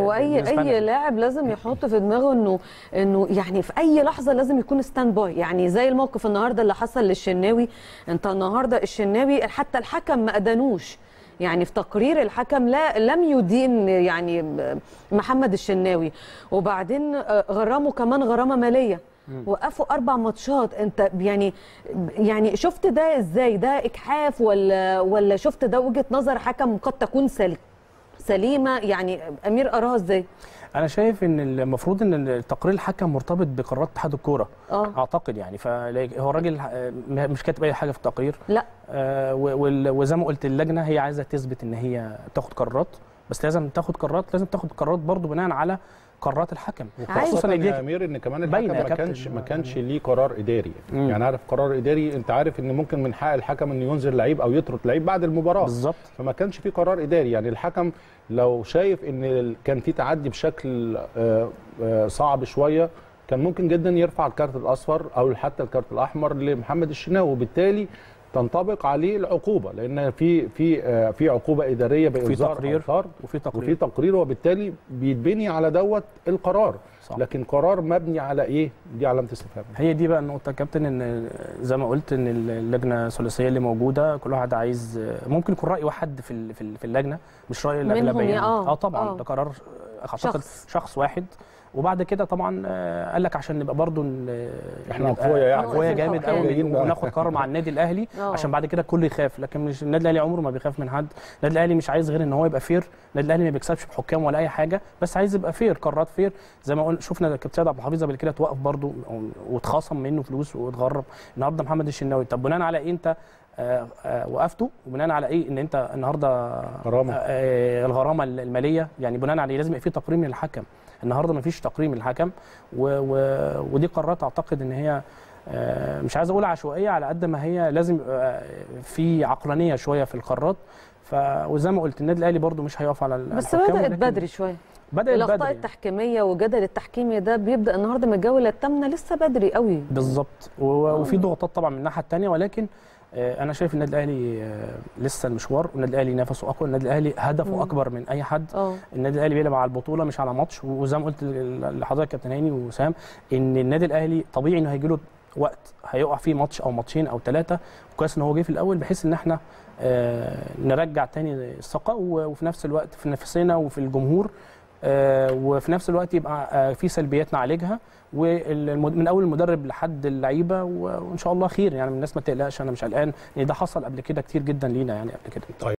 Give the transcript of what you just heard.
واي بالنسبة اي لنا. لاعب لازم يحط في دماغه انه انه يعني في اي لحظه لازم يكون ستاند باي يعني زي الموقف النهارده اللي حصل للشناوي انت النهارده الشناوي حتى الحكم ما ادانوش يعني في تقرير الحكم لا لم يدين يعني محمد الشناوي وبعدين آه، غرامه كمان غرامه ماليه وقفوا اربع ماتشات انت يعني يعني شفت ده ازاي ده اجحاف ولا ولا شفت ده وجهه نظر حكم قد تكون سليمه سليمه يعني امير اراها ازاي انا شايف ان المفروض ان تقرير الحكم مرتبط بقرارات اتحاد الكوره اه اعتقد يعني فهو الراجل آه، مش كاتب اي حاجه في التقرير لا آه، و- وال- وزي ما قلت اللجنه هي عايزه تثبت ان هي تاخد قرارات بس لازم تاخد قرارات لازم تاخد قرارات برضو بناء على قرارات الحكم عايز- خصوصا إن دي- يا امير ان كمان باينة الحكم يا ما كابتن. كانش ما كانش ليه قرار اداري مم. يعني عارف قرار اداري انت عارف ان ممكن من حق الحكم انه ينزل لعيب او يطرد لعيب بعد المباراه بالظبط فما كانش في قرار اداري يعني الحكم لو شايف ان ال- كان في تعدي بشكل آه، آه، صعب شويه كان ممكن جدا يرفع الكارت الاصفر او حتى الكارت الاحمر لمحمد الشناوي وبالتالي تنطبق عليه العقوبه لان في في آه، في عقوبه اداريه بانذار تقرير. أو طرد وفي تقرير وفي تقرير وبالتالي بيتبني على دوت القرار صح. لكن قرار مبني على ايه دي علامه استفهام هي دي بقى النقطة يا كابتن ان زي ما قلت ان اللجنة الثلاثية اللي موجودة كل واحد عايز ممكن يكون رأي واحد في ال- في ال- في اللجنة مش رأي منهم الأغلبية يا- آه، اه طبعا آه. ده قرار اعتقد شخص. شخص واحد وبعد كده طبعا آه، قال لك عشان نبقى برضو ن- إحنا نبقى أقوياء يعني. اقوياء جامد الحكام. قوي جايين بقى. وناخد قرار مع النادي الاهلي آه. عشان بعد كده الكل يخاف لكن مش النادي الاهلي عمره ما بيخاف من حد النادي الاهلي مش عايز غير ان هو يبقى فير النادي الاهلي ما بيكسبش بحكام ولا اي حاجه بس عايز يبقى فير قرارات فير زي ما قلنا شفنا كابتن سيد عبد الحفيظ قبل كده توقف برضو واتخصم منه فلوس واتغرب النهارده محمد الشناوي طب بناء على ايه انت آه، آه، وقفته وبناء على ايه ان انت النهارده غرامة. آه، الغرامه الماليه يعني بناء عليه لازم يبقى في تقرير من الحكم النهارده ما فيش تقرير من الحكم و و ودي قرارات اعتقد ان هي آه، مش عايز اقول عشوائيه على قد ما هي لازم يبقى في عقلانيه شويه في القرارات ف وزي ما قلت النادي الاهلي برده مش هيقف على بس الحكام بدات ولكن بدري شويه بدات الاخطاء بدري التحكيميه وجدل التحكيمي ده بيبدا النهارده من الجوله الثامنه لسه بدري قوي بالظبط و- وفي ضغوطات طبعا من الناحيه الثانيه ولكن آه، انا شايف النادي الاهلي آه، لسه المشوار والنادي الاهلي نفسه اقوى النادي الاهلي هدفه مم. اكبر من اي حد اه النادي الاهلي بيلعب على البطوله مش على ماتش وزي ما قلت ل- لحضرتك كابتن هاني وسام ان النادي الاهلي طبيعي انه هيجي له وقت هيقع فيه ماتش او ماتشين او ثلاثه كويس ان هو جه في الاول بحيث ان احنا آه، نرجع تاني الثقه و- وفي نفس الوقت في نفسنا وفي الجمهور آه، وفي نفس الوقت يبقى آه، في سلبيات نعالجها ومن اول المدرب لحد اللعيبه و- وان شاء الله خير يعني الناس ما تقلقش انا مش قلقان لان ده حصل قبل كده كتير جدا لينا يعني قبل كده